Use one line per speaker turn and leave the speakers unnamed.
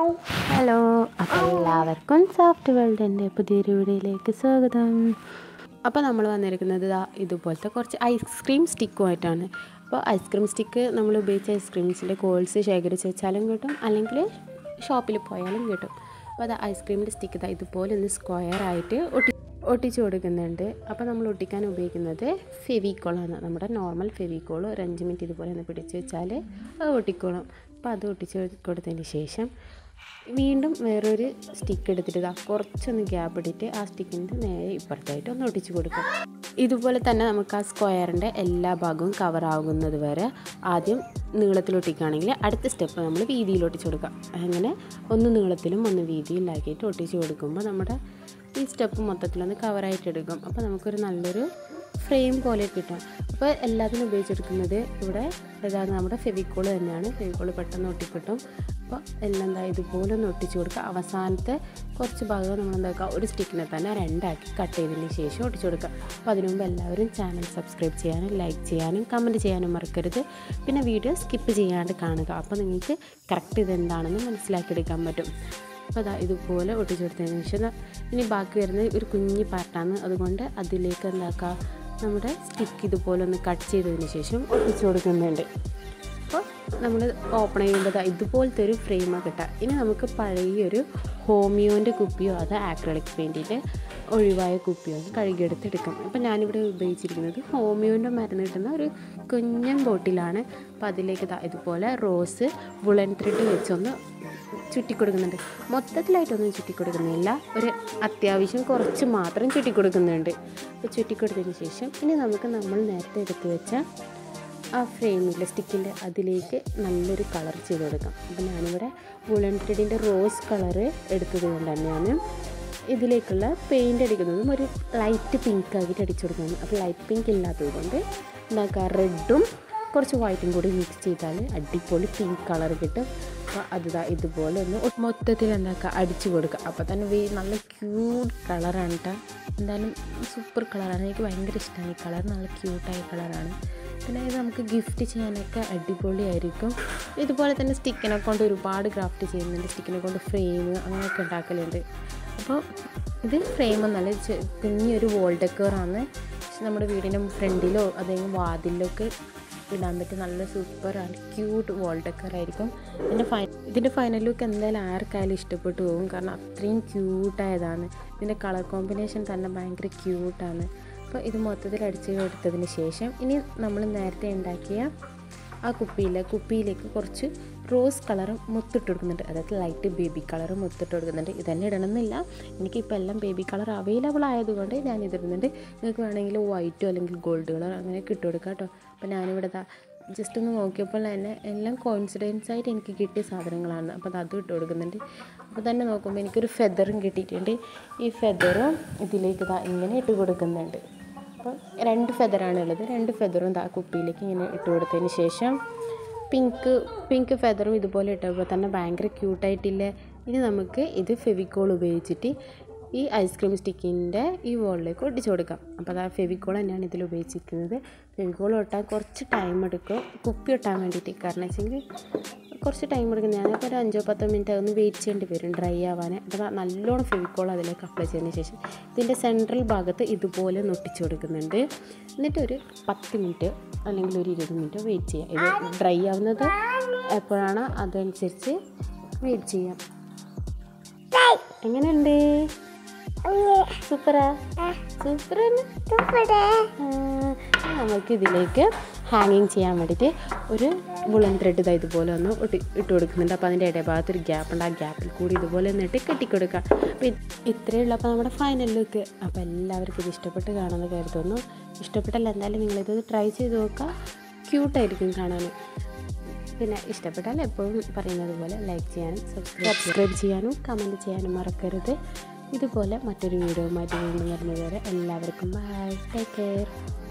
hello അപ്പോൾ എല്ലാവർക്കും soft വേൾഡിൻ്റെ പുതിയൊരു വീഡിയോയിലേക്ക് സ്വാഗതം അപ്പോൾ നമ്മൾ വന്നിരിക്കുന്നത് ഇതാ ഇതുപോലത്തെ കുറച്ച് ഐസ്ക്രീം സ്റ്റിക്കുമായിട്ടാണ് അപ്പോൾ ഐസ്ക്രീം സ്റ്റിക്ക് നമ്മൾ ഉപയോഗിച്ച ഐസ്ക്രീംസിൻ്റെ കോൾസ് ശേഖരിച്ച് വെച്ചാലും കിട്ടും അല്ലെങ്കിൽ ഷോപ്പിൽ പോയാലും കിട്ടും അപ്പോൾ അത് ഐസ്ക്രീമിൻ്റെ സ്റ്റിക്ക് ഇതാ ഇതുപോലെ ഒന്ന് സ്ക്വയർ ആയിട്ട് ഒട്ടി ഒട്ടിച്ച് കൊടുക്കുന്നുണ്ട് അപ്പോൾ നമ്മൾ ഒട്ടിക്കാൻ ഉപയോഗിക്കുന്നത് ഫെവിക്കോളാണ് നമ്മുടെ നോർമൽ ഫെവിക്കോൾ ഒരു അഞ്ച് മിനിറ്റ് ഇതുപോലെ ഒന്ന് പിടിച്ച് വെച്ചാൽ അത് ഒട്ടിക്കോളും അപ്പോൾ അത് ഒട്ടിച്ച് കൊടുത്തതിന് ശേഷം വീണ്ടും വേറൊരു സ്റ്റിക്ക് എടുത്തിട്ട് ഇതാ കുറച്ചൊന്ന് ഗ്യാപ്പ് ഇട്ടിട്ട് ആ സ്റ്റിക്കിൻ്റെ നേരെ ഇപ്പുറത്തായിട്ട് ഒന്ന് ഒട്ടിച്ച് കൊടുക്കും ഇതുപോലെ തന്നെ നമുക്ക് ആ സ്ക്വയറിൻ്റെ എല്ലാ ഭാഗവും കവർ ആകുന്നത് വരെ ആദ്യം നീളത്തിലൊട്ടിക്കുകയാണെങ്കിൽ അടുത്ത സ്റ്റെപ്പ് നമ്മൾ വീതിയിൽ ഒട്ടിച്ച് കൊടുക്കാം അങ്ങനെ ഒന്ന് നീളത്തിലും ഒന്ന് വീതിയിലാക്കിയിട്ട് ഒട്ടിച്ച് കൊടുക്കുമ്പോൾ നമ്മുടെ ഈ സ്റ്റെപ്പ് മൊത്തത്തിലൊന്ന് കവറായിട്ട് എടുക്കും അപ്പോൾ നമുക്കൊരു നല്ലൊരു ഫ്രെയിം പോലെ കിട്ടും അപ്പോൾ എല്ലാത്തിനും ഉപയോഗിച്ചെടുക്കുന്നത് ഇവിടെ ഇതാണ് നമ്മുടെ ഫെവിക്കോൾ തന്നെയാണ് ഫെവിക്കോൾ പെട്ടെന്ന് ഒട്ടിക്കിട്ടും അപ്പോൾ എല്ലാം എന്താ ഇതുപോലെ ഒന്ന് ഒട്ടിച്ച് കൊടുക്കുക അവസാനത്തെ കുറച്ച് ഭാഗം നമ്മൾ എന്താക്കുക ഒരു സ്റ്റിക്കിനെ തന്നെ രണ്ടാക്കി കട്ട് ചെയ്തതിന് ശേഷം ഒട്ടിച്ച് കൊടുക്കുക അപ്പോൾ അതിനു മുമ്പ് എല്ലാവരും ചാനൽ സബ്സ്ക്രൈബ് ചെയ്യാനും ലൈക്ക് ചെയ്യാനും കമൻറ്റ് ചെയ്യാനും മറക്കരുത് പിന്നെ വീഡിയോ സ്കിപ്പ് ചെയ്യാണ്ട് കാണുക അപ്പോൾ നിങ്ങൾക്ക് കറക്റ്റ് ഇതെന്താണെന്ന് മനസ്സിലാക്കിയെടുക്കാൻ പറ്റും അപ്പോൾ അതാ ഇതുപോലെ ഒട്ടിച്ചു കൊടുത്തതിന് ശേഷം ദാ ഇനി ബാക്കി വരുന്നത് ഒരു കുഞ്ഞി പാർട്ടാണ് അതുകൊണ്ട് അതിലേക്ക് എന്താക്കുക നമ്മുടെ സ്റ്റിക്ക് ഇതുപോലെ ഒന്ന് കട്ട് ചെയ്തതിന് ശേഷം ഒട്ടിച്ചു കൊടുക്കുന്നുണ്ട് അപ്പോൾ നമ്മൾ ഓപ്പൺ ചെയ്യുമ്പോൾ ദാ ഇതുപോലത്തെ ഒരു ഫ്രെയിമാണ് കിട്ടുക ഇനി നമുക്ക് പഴയൊരു ഹോമിയോൻ്റെ കുപ്പിയോ അത് ആക്രലിക് പെയിൻറ്റിൻ്റെ ഒഴിവായ കുപ്പിയോ കഴുകിയെടുത്തെടുക്കാം അപ്പോൾ ഞാനിവിടെ ഉപയോഗിച്ചിരിക്കുന്നത് ഹോമിയോൻ്റെ മരുന്ന് കിട്ടുന്ന ഒരു കുഞ്ഞൻ ബോട്ടിലാണ് അപ്പോൾ അതിലേക്ക് ദാ ഇതുപോലെ റോസ് വുളൻ ത്രെഡ് വെച്ചൊന്ന് ചുറ്റിക്കൊടുക്കുന്നുണ്ട് മൊത്തത്തിലായിട്ടൊന്നും ചുറ്റിക്കൊടുക്കുന്നില്ല ഒരു അത്യാവശ്യം കുറച്ച് മാത്രം ചുറ്റിക്കൊടുക്കുന്നുണ്ട് അപ്പോൾ ചുറ്റിക്കൊടുത്തതിന് ശേഷം ഇനി നമുക്ക് നമ്മൾ നേരത്തെ എടുത്തു വെച്ച ആ ഫ്രെയിമിലെ സ്റ്റിക്കിൻ്റെ അതിലേക്ക് നല്ലൊരു കളർ ചെയ്ത് കൊടുക്കാം അപ്പോൾ ഞാനിവിടെ വുളൻ ത്രെഡിൻ്റെ റോസ് കളറ് എടുത്തത് കൊണ്ട് തന്നെയാണ് ഇതിലേക്കുള്ള പെയിൻ്റ് അടിക്കുന്നതും ഒരു ലൈറ്റ് പിങ്ക് ആക്കിയിട്ട് അടിച്ചു കൊടുക്കുന്നത് അപ്പോൾ ലൈറ്റ് പിങ്ക് ഇല്ലാത്തത് കൊണ്ട് എന്താക്കുക റെഡും കുറച്ച് വൈറ്റും കൂടി മിക്സ് ചെയ്താൽ അടിപൊളി പിങ്ക് കളർ കിട്ടും അപ്പോൾ അത് ഇതുപോലെ ഒന്ന് മൊത്തത്തിൽ എന്താക്കുക അടിച്ചു കൊടുക്കുക അപ്പോൾ തന്നെ വേ നല്ല ക്യൂട്ട് കളറാണ് കേട്ടോ എന്തായാലും സൂപ്പർ കളറാണ് എനിക്ക് ഭയങ്കര ഇഷ്ടമാണ് ഈ കളർ നല്ല ക്യൂട്ടായ കളറാണ് പിന്നെ ഇത് നമുക്ക് ഗിഫ്റ്റ് ചെയ്യാനൊക്കെ അടിപൊളിയായിരിക്കും ഇതുപോലെ തന്നെ സ്റ്റിക്കിനെ കൊണ്ട് ഒരുപാട് ക്രാഫ്റ്റ് ചെയ്യുന്നുണ്ട് സ്റ്റിക്കിനെ കൊണ്ട് ഫ്രെയിം അങ്ങനെയൊക്കെ ഉണ്ടാക്കലുണ്ട് അപ്പോൾ ഇത് ഫ്രെയിം എന്നല്ല കുഞ്ഞൊരു വോൾ ഡെക്കറാണ് നമ്മുടെ വീടിൻ്റെ ഫ്രണ്ടിലോ അല്ലെങ്കിൽ വാതിലൊക്കെ ഇടാൻ പറ്റിയ നല്ല സൂപ്പറാണ് ക്യൂട്ട് വോൾ ഡെക്കർ ആയിരിക്കും ഇതിൻ്റെ ഫൈ ഇതിൻ്റെ ഫൈനൽ ലുക്ക് എന്തായാലും ആർക്കായാലും ഇഷ്ടപ്പെട്ടു പോകും കാരണം അത്രയും ക്യൂട്ടായതാണ് ഇതിൻ്റെ കളർ കോമ്പിനേഷൻ തന്നെ ഭയങ്കര ക്യൂട്ടാണ് അപ്പോൾ ഇത് മൊത്തത്തിൽ അടിച്ച് കൊടുത്തതിന് ശേഷം ഇനി നമ്മൾ നേരത്തെ ഉണ്ടാക്കിയ ആ കുപ്പിയിൽ കുപ്പിയിലേക്ക് കുറച്ച് റോസ് കളറും മുത്തിട്ട് കൊടുക്കുന്നുണ്ട് അതായത് ലൈറ്റ് ബേബി കളറും മുത്തിട്ട് കൊടുക്കുന്നുണ്ട് ഇതന്നെ ഇടണമെന്നില്ല എനിക്കിപ്പോൾ എല്ലാം ബേബി കളർ അവൈലബിൾ ആയതുകൊണ്ട് ഞാൻ ഇതിടുന്നുണ്ട് നിങ്ങൾക്ക് വേണമെങ്കിൽ വൈറ്റോ അല്ലെങ്കിൽ ഗോൾഡ് കളർ അങ്ങനെയൊക്കെ ഇട്ട് കൊടുക്കാം കേട്ടോ അപ്പോൾ ഞാനിവിടെ ജസ്റ്റ് ഒന്ന് നോക്കിയപ്പോൾ തന്നെ എല്ലാം കോയിൻസിഡൻസ് ആയിട്ട് എനിക്ക് കിട്ടിയ സാധനങ്ങളാണ് അപ്പോൾ അത് ഇട്ട് കൊടുക്കുന്നുണ്ട് അപ്പോൾ തന്നെ നോക്കുമ്പോൾ എനിക്കൊരു ഫെദറും കിട്ടിയിട്ടുണ്ട് ഈ ഫെദറും ഇതിലേക്ക് ഇതാ ഇങ്ങനെ ഇട്ട് കൊടുക്കുന്നുണ്ട് അപ്പോൾ രണ്ട് ഫെദറാണ് ഉള്ളത് രണ്ട് ഫെദറും ദാ കുപ്പിയിലേക്ക് ഇങ്ങനെ ഇട്ട് കൊടുത്തതിന് ശേഷം പിങ്ക് പിങ്ക് ഫെദറും ഇതുപോലെ ഇട്ടപ്പോൾ തന്നെ ഭയങ്കര ക്യൂട്ടായിട്ടില്ലേ ഇനി നമുക്ക് ഇത് ഫെവിക്കോൾ ഉപയോഗിച്ചിട്ട് ഈ ഐസ്ക്രീം സ്റ്റിക്കിൻ്റെ ഈ വോളിലേക്ക് ഒട്ടിച്ചു കൊടുക്കാം അപ്പോൾ അതാ ഫെവിക്കോൾ തന്നെയാണ് ഇതിൽ ഉപയോഗിച്ചിരിക്കുന്നത് ഫെവിക്കോൾ ഒട്ടാൻ കുറച്ച് ടൈം എടുക്കും കുപ്പി ഒട്ടാൻ വേണ്ടിയിട്ട് കാരണം വെച്ചെങ്കിൽ കുറച്ച് ടൈം എടുക്കും ഞാനിപ്പോൾ ഒരു അഞ്ചോ പത്തോ മിനിറ്റ് അതൊന്ന് വെയിറ്റ് ചെയ്യേണ്ടി വരും ഡ്രൈ ആവാൻ അപ്പോൾ നല്ലോണം ഫെവിക്കോൾ അതിലേക്ക് അപ്ലൈ ചെയ്തതിന് ശേഷം ഇതിൻ്റെ സെൻട്രൽ ഭാഗത്ത് ഇതുപോലെ ഒട്ടിച്ചു കൊടുക്കുന്നുണ്ട് എന്നിട്ടൊരു പത്ത് മിനിറ്റ് അല്ലെങ്കിൽ ഒരു ഇരുപത് മിനിറ്റ് വെയിറ്റ് ചെയ്യാം ഇത് ഡ്രൈ ആവുന്നത് എപ്പോഴാണ് അതനുസരിച്ച് വെയിറ്റ് ചെയ്യാം എങ്ങനെയുണ്ട് സൂപ്പറാ സൂപ്പറാണ് നമുക്ക് ഇതിലേക്ക് ഹാങ്ങിങ് ചെയ്യാൻ വേണ്ടിയിട്ട് ഒരു വുളൻ ത്രെഡ് ഇതാ ഇതുപോലെ ഒന്ന് ഒട്ടി ഇട്ട് കൊടുക്കുന്നുണ്ട് അപ്പോൾ അതിൻ്റെ ഇടഭാഗത്ത് ഒരു ഗ്യാപ്പ് ഉണ്ട് ആ ഗ്യാപ്പിൽ കൂടി ഇതുപോലെ എന്നിട്ട് കെട്ടിക്കൊടുക്കുക അപ്പോൾ ഇത്രയേ ഉള്ളൂ അപ്പോൾ നമ്മുടെ ഫൈനൽ ലുക്ക് അപ്പോൾ എല്ലാവർക്കും ഇത് ഇഷ്ടപ്പെട്ട് കാണുമെന്ന് കരുതുന്നു ഇഷ്ടപ്പെട്ടല്ല എന്തായാലും നിങ്ങളിത് ട്രൈ ചെയ്ത് നോക്കുക ക്യൂട്ടായിരിക്കും കാണാൻ പിന്നെ ഇഷ്ടപ്പെട്ടാൽ എപ്പോഴും പറയുന്നത് പോലെ ലൈക്ക് ചെയ്യാനും സബ്സ്ക്രൈബ് ചെയ്യാനും കമൻറ്റ് ചെയ്യാനും മറക്കരുത് ഇതുപോലെ മറ്റൊരു വീഡിയോയുമായിട്ട് വീണ്ടും വരുന്നത് വരെ എല്ലാവർക്കും ബൈ ടേക്ക് കെയർ